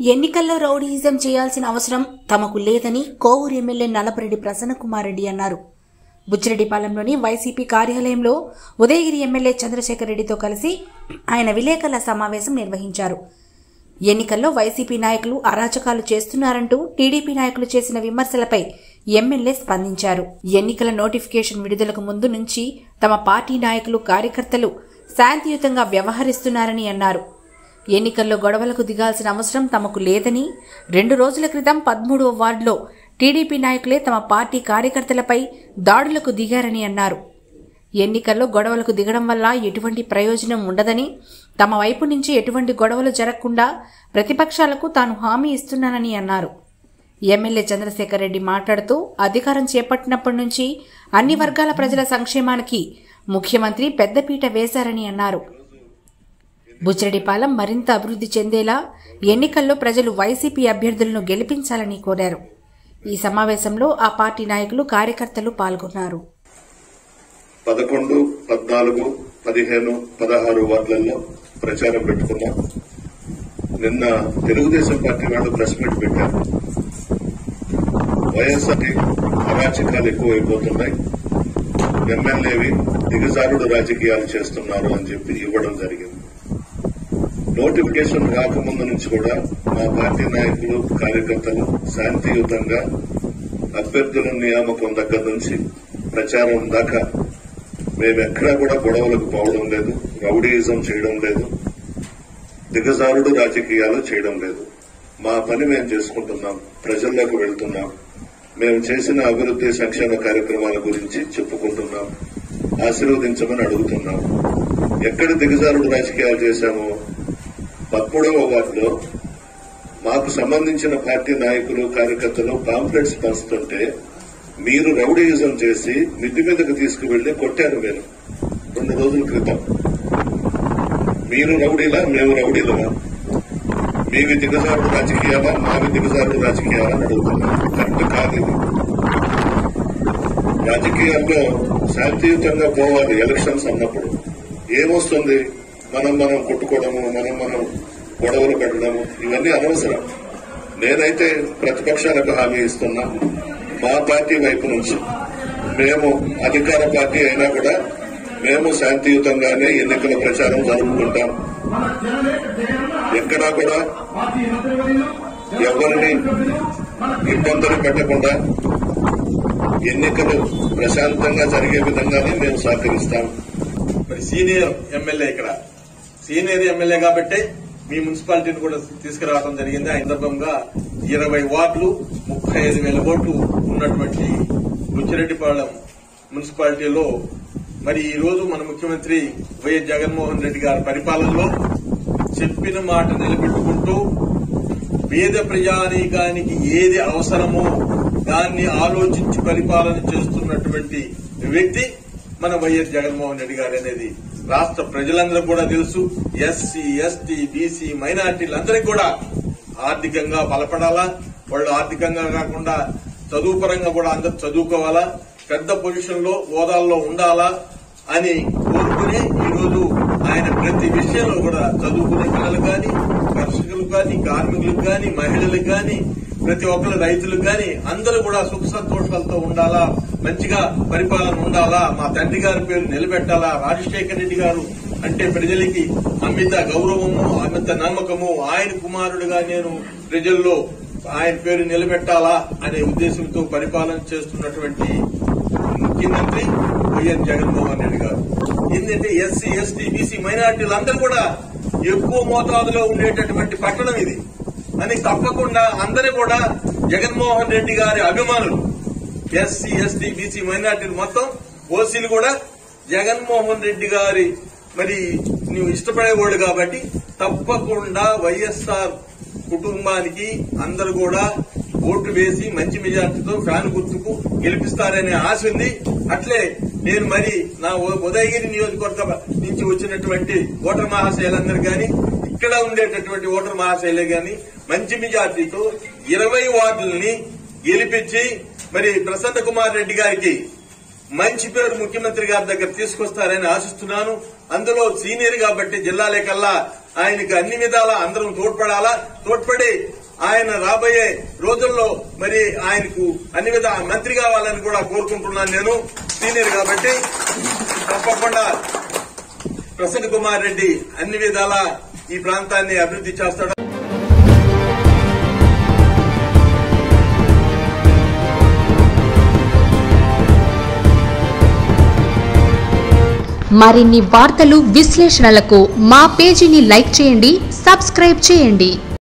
ఎన్నికల్లో రౌడీయిజం చేయాల్సిన అవసరం తమకు లేదని కోవూరు ఎమ్మెల్యే నల్లపరెడ్డి ప్రసన్నకుమార్ రెడ్డి అన్నారు బుచ్చిరెడ్డిపాలెంలోని వైసీపీ కార్యాలయంలో ఉదయగిరి ఎమ్మెల్యే చంద్రశేఖర్ రెడ్డితో కలిసి ఆయన విలేకరుల సమావేశం నిర్వహించారు ఎన్నికల్లో వైసీపీ నాయకులు అరాచకాలు చేస్తున్నారంటూ టీడీపీ నాయకులు చేసిన విమర్శలపై ఎమ్మెల్యే స్పందించారు ఎన్నికల నోటిఫికేషన్ విడుదలకు ముందు నుంచి తమ పార్టీ నాయకులు కార్యకర్తలు శాంతియుతంగా వ్యవహరిస్తున్నారని అన్నారు ఎన్నికల్లో గొడవలకు దిగాల్సిన అవసరం తమకు లేదని రెండు రోజుల క్రితం పదమూడవ వార్డులో టీడీపీ నాయకులే తమ పార్టీ కార్యకర్తలపై దాడులకు దిగారని అన్నారు ఎన్నికల్లో గొడవలకు దిగడం వల్ల ఎటువంటి ప్రయోజనం ఉండదని తమ వైపు నుంచి ఎటువంటి గొడవలు జరగకుండా ప్రతిపక్షాలకు తాను హామీ ఇస్తున్నానని అన్నారు ఎమ్మెల్యే చంద్రశేఖర్ రెడ్డి మాట్లాడుతూ అధికారం చేపట్టినప్పటి నుంచి అన్ని వర్గాల ప్రజల సంక్షేమానికి ముఖ్యమంత్రి పెద్దపీట వేశారని అన్నారు బుచ్చిరెడ్డిపాలెం మరింత అభివృద్ధి చెందేలా ఎన్నికల్లో ప్రజలు వైసీపీ అభ్యర్థులను గెలిపించాలని కోరారు ఈ సమావేశంలో ఆ పార్టీ నాయకులు కార్యకర్తలు పాల్గొన్నారు పదకొండు పద్నాలుగు పదిహేను పదహారు వార్డులలో ప్రచారం పెట్టుకున్నాం నిన్న తెలుగుదేశం పార్టీ వాళ్ళు ప్రెస్ మీట్ పెట్టారు వైఎస్ఆర్ అరాచకాలు ఎక్కువైపోతున్నాయి ఎమ్మెల్యేవి దిగజారుడు రాజకీయాలు చేస్తున్నారు అని చెప్పి ఇవ్వడం జరిగింది నోటిఫికేషన్ రాకముందు నుంచి కూడా మా పార్టీ నాయకులు కార్యకర్తలు శాంతియుతంగా అభ్యర్థుల నియామకం దగ్గర నుంచి ప్రచారం దాకా మేమెక్కడా కూడా గొడవలకు పోవడం లేదు రౌడీయిజం చేయడం లేదు దిగజారుడు రాజకీయాలు చేయడం లేదు మా పని మేము చేసుకుంటున్నాం ప్రజల్లోకి వెళ్తున్నాం మేము చేసిన అభివృద్ధి సంక్షేమ కార్యక్రమాల గురించి చెప్పుకుంటున్నాం ఆశీర్వదించమని అడుగుతున్నాం ఎక్కడ దిగజారుడు రాజకీయాలు చేశామో పదమూడవ వార్డులో మాకు సంబంధించిన పార్టీ నాయకులు కార్యకర్తలు పాంప్లెట్స్ పంచుతుంటే మీరు రౌడీయిజం చేసి మిద్ది మీదకు తీసుకువెళ్లి కొట్టారు మీరు రెండు రోజుల క్రితం మీరు రౌడీలా మేము రౌడీలమా మీవి దిగజారుడు రాజకీయాలా మావి దిగజారుడు రాజకీయాలా అని అడుగుతున్నాం కరెక్ట్ కాదు ఇది రాజకీయాల్లో శాంతియుతంగా పోవాలి ఎలక్షన్స్ అన్నప్పుడు ఏమొస్తుంది మనం మనం కొట్టుకోవడము మనం మనం గొడవలు పెట్టడము ఇవన్నీ అనవసరం నేనైతే ప్రతిపక్షాలకు హామీ ఇస్తున్నా మా పార్టీ వైపు నుంచి మేము అధికార పార్టీ అయినా కూడా మేము శాంతియుతంగానే ఎన్నికల ప్రచారం జరుపుకుంటాం ఎక్కడా కూడా ఎవరిని ఇబ్బందులు పెట్టకుండా ఎన్నికలు ప్రశాంతంగా జరిగే విధంగానే మేము సహకరిస్తాం మరి సీనియర్ ఎమ్మెల్యే ఇక్కడ సీనియర్ ఎమ్మెల్యే కాబట్టి మీ మున్సిపాలిటీని కూడా తీసుకురావడం జరిగింది ఆ సందర్భంగా ఇరవై వార్డులు ముప్పై ఐదు వేల ఓట్లు ఉన్నటువంటి బుచ్చిరెడ్డిపాళెం మున్సిపాలిటీలో మరి ఈ రోజు మన ముఖ్యమంత్రి వైఎస్ జగన్మోహన్ రెడ్డి గారి పరిపాలనలో చెప్పిన మాట నిలబెట్టుకుంటూ పేద ప్రజానీకానికి ఏది అవసరమో దాన్ని ఆలోచించి పరిపాలన చేస్తున్నటువంటి వ్యక్తి మన వైఎస్ జగన్మోహన్ రెడ్డి గారు అనేది రాష్ట్ర ప్రజలందరూ కూడా తెలుసు ఎస్సీ ఎస్టీ బీసీ మైనార్టీలందరికీ కూడా ఆర్థికంగా బలపడాలా వాళ్ళు ఆర్థికంగా కాకుండా చదువు పరంగా కూడా అందరూ చదువుకోవాలా పెద్ద పొజిషన్ లో హోదాల్లో ఉండాలా అని కోరుకుని ఈ రోజు ఆయన ప్రతి విషయంలో కూడా చదువుకునే పిల్లలు కానీ కర్షకులకు కానీ కార్మికులకు కానీ మహిళలకు కానీ ప్రతి ఒక్కరు రైతులకు కానీ అందరూ కూడా సుఖ సంతోషాలతో ఉండాలా మంచిగా పరిపాలన ఉండాలా మా తండ్రి గారి పేరు నిలబెట్టాలా రాజశేఖర రెడ్డి గారు అంటే ప్రజలకి అమిత గౌరవము అమిత నమ్మకము ఆయన కుమారుడుగా నేను ప్రజల్లో ఆయన పేరు నిలబెట్టాలా అనే ఉద్దేశంతో పరిపాలన చేస్తున్నటువంటి ముఖ్యమంత్రి వైఎస్ జగన్మోహన్ రెడ్డి గారు ఏంటంటే ఎస్సీ ఎస్టీ బీసీ మైనార్టీలు అందరూ కూడా ఎక్కువ మోతాదులో ఉండేటటువంటి పట్టణం ఇది అని తప్పకుండా అందరూ కూడా జగన్మోహన్ రెడ్డి గారి అభిమానులు ఎస్సీ ఎస్టీ బీసీ మైనార్టీలు మొత్తం ఓసీలు కూడా జగన్మోహన్ రెడ్డి గారి మరి నువ్వు ఇష్టపడేవాళ్ళు కాబట్టి తప్పకుండా వైఎస్ఆర్ కుటుంబానికి అందరూ కూడా ఓట్లు వేసి మంచి మెజార్టీతో ఫ్యాన్ గుర్తుకు గెలిపిస్తారనే ఆశ ఉంది అట్లే నేను మరి నా ఉ- ఉదయగిరి నియోజకవర్గ నుంచి వచ్చినటువంటి ఓటర్ మహాశైలందరూ గాని ఇక్కడ ఉండేటటువంటి ఓటర్ మహాశైలే గాని మంచి మెజార్టీతో ఇరవై వార్డుల్ని గెలిపించి మరి ప్రసన్న కుమార్ రెడ్డి గారికి మంచి పేరు ముఖ్యమంత్రి గారి దగ్గర తీసుకొస్తారని ఆశిస్తున్నాను అందులో సీనియర్ కాబట్టి జిల్లాలే కల్లా ఆయనకి అన్ని విధాలా అందరం తోడ్పడాలా తోడ్పడి ఆయన రాబోయే రోజుల్లో మరి ఆయనకు అన్ని విధ మంత్రి కావాలని కూడా కోరుకుంటున్నాను నేను సీనియర్ కాబట్టి తప్పకుండా ప్రసన్న కుమార్ రెడ్డి అన్ని విధాలా ఈ ప్రాంతాన్ని అభివృద్ధి చేస్తాడు మరిన్ని వార్తలు విశ్లేషణలకు మా పేజీని లైక్ చేయండి సబ్స్క్రైబ్ చేయండి